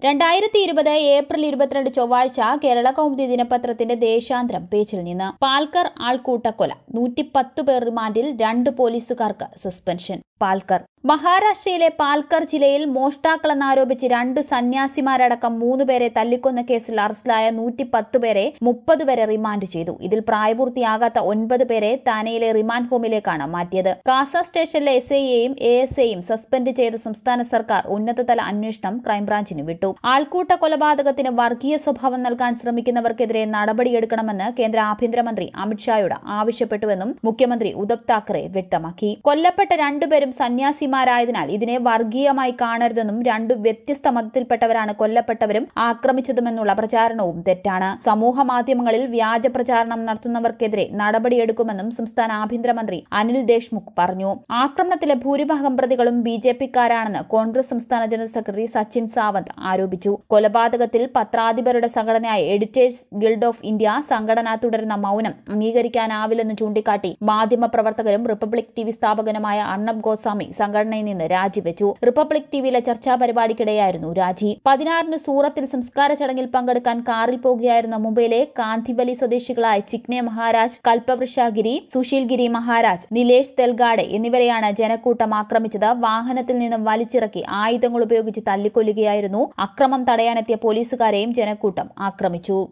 രണ്ടായിരത്തി ഇരുപത് ഏപ്രിൽ ഇരുപത്തിരണ്ട് ചൊവ്വാഴ്ച കേരള കൗമുദി ദിനപത്രത്തിന്റെ ദേശാന്തരം പേജിൽ നിന്ന് പാൽക്കർ ആൾക്കൂട്ടക്കൊല നൂറ്റിപ്പത്ത് പേർ റിമാൻഡിൽ രണ്ട് പോലീസുകാർക്ക് സസ്പെൻഷൻ പാൽക്കർ മഹാരാഷ്ട്രയിലെ പാൽക്കർ ജില്ലയിൽ മോഷ്ടാക്കളെന്നാരോപിച്ച് രണ്ട് സന്യാസിമാരടക്കം മൂന്ന് പേരെ തല്ലിക്കൊന്ന കേസിൽ അറസ്റ്റിലായ നൂറ്റിപ്പത്ത് പേരെ മുപ്പത് വരെ റിമാൻഡ് ചെയ്തു ഇതിൽ പ്രായപൂർത്തിയാകാത്ത ഒൻപത് പേരെ താനെയിലെ റിമാൻഡ് ഹോമിലേക്കാണ് മാറ്റിയത് കാസ സ്റ്റേഷനിലെ എസ് ഐയെയും എ എസ് ഐയും സസ്പെൻഡ് ചെയ്ത സംസ്ഥാന സർക്കാർ ഉന്നതതല അന്വേഷണം ക്രൈംബ്രാഞ്ചിന് വിട്ടു ആൾക്കൂട്ട കൊലപാതകത്തിന് വർഗീയ സ്വഭാവം നൽകാൻ ശ്രമിക്കുന്നവർക്കെതിരെ നടപടിയെടുക്കണമെന്ന് കേന്ദ്ര ആഭ്യന്തരമന്ത്രി അമിത്ഷായോട് ആവശ്യപ്പെട്ടുവെന്നും മുഖ്യമന്ത്രി ഉദ്ധവ് താക്കറെ വ്യക്തമാക്കി കൊല്ലപ്പെട്ട രണ്ടുപേരും സന്യാസിമാരായതിനാൽ ഇതിനെ വർഗീയമായി കാണരുതെന്നും രണ്ടു വ്യത്യസ്ത മതത്തിൽപ്പെട്ടവരാണ് കൊല്ലപ്പെട്ടവരും ആക്രമിച്ചതുമെന്നുള്ള പ്രചാരണവും തെറ്റാണ് സമൂഹ മാധ്യമങ്ങളിൽ വ്യാജ പ്രചാരണം നടത്തുന്നവർക്കെതിരെ നടപടിയെടുക്കുമെന്നും സംസ്ഥാന ആഭ്യന്തരമന്ത്രി അനിൽ ദേശ്മുഖ് പറഞ്ഞു ആക്രമണത്തിലെ ഭൂരിഭാഗം പ്രതികളും ബി ജെ പിക്കാരാണെന്ന് കോൺഗ്രസ് സംസ്ഥാന ജനറൽ സെക്രട്ടറി സച്ചിൻ സാവന്ത് ആരോപിച്ചു കൊലപാതകത്തിൽ പത്രാധിപരുടെ സംഘടനയായ എഡിറ്റേഴ്സ് ഗിൽഡ് ഓഫ് ഇന്ത്യ സംഘടന തുടരുന്ന മൌനം അംഗീകരിക്കാനാവില്ലെന്ന് ചൂണ്ടിക്കാട്ടി മാധ്യമപ്രവർത്തകരും റിപ്പബ്ലിക് ടി വി സ്ഥാപകനുമായ അർണബ് ഗോസ്വാമി സംഘടനയിൽ നിന്ന് രാജിവെച്ചു റിപ്പബ്ലിക് ടിവിയിലെ ചർച്ചാ പരിപാടിക്കിടെയായിരുന്നു രാജി പതിനാറിന് സൂറത്തിൽ സംസ്കാര ചടങ്ങിൽ പങ്കെടുക്കാൻ കാറിൽ പോകുകയായിരുന്ന മുംബൈയിലെ കാന്തിവലി സ്വദേശികളായ ചിക്നെ മഹാരാജ് കൽപവൃഷാഗിരി സുശീൽഗിരി മഹാരാജ് നിലേഷ് തെൽഗാഡെ എന്നിവരെയാണ് ജനക്കൂട്ടം ആക്രമിച്ചത് വാഹനത്തിൽ നിന്നും വലിച്ചിറക്കി ആയുധങ്ങൾ ഉപയോഗിച്ച് തല്ലിക്കൊല്ലുകയായിരുന്നു അക്രമം തടയാനെത്തിയ പോലീസുകാരെയും ജനക്കൂട്ടം ആക്രമിച്ചു